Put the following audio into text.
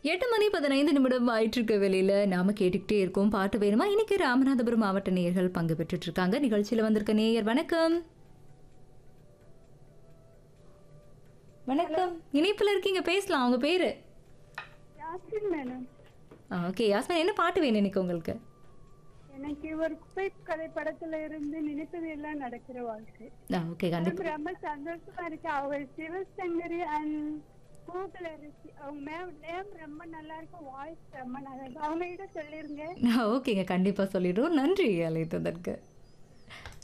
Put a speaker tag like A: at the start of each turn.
A: எட்டு மணி பதினைந்து நிமிடம் ஆயிட்டு இருக்க வெளியில நாம கேட்டுக்கிட்டே இருக்கோம் பாட்டு வேணுமா இன்னைக்கு ராமநாதபுரம் மாவட்ட நேயர்கள் பங்கு பெற்றுட்டு இருக்காங்க நிகழ்ச்சியில வந்திருக்க நேயர் வணக்கம் வணக்கம் இணைப்புல இருக்கீங்க பேசலாம் உங்க பேரு
B: யாஸ்மின் மேடம்
A: ஓகே யாஸ்மின் என்ன பாட்டு வேணும் இன்னைக்கு உங்களுக்கு
B: எனக்கு ஒரு குப்பை கதை படத்துல இருந்து நினைப்பது எல்லாம் நடக்கிற வாழ்க்கை
A: ஓகே கண்டிப்பா
B: எனக்கு ரொம்ப சந்தோஷமா இருக்கு அவங்க சிவசங்கரி அண்ட் பூகலரிசி அவங்க மேம் நேம் ரொம்ப நல்லா இருக்கு வாய்ஸ் ரொம்ப நல்லா இருக்கு அவங்க கிட்ட சொல்லிருங்க
A: ஓகேங்க கண்டிப்பா சொல்லிடுவோம் நன்றி அழைத்ததற்கு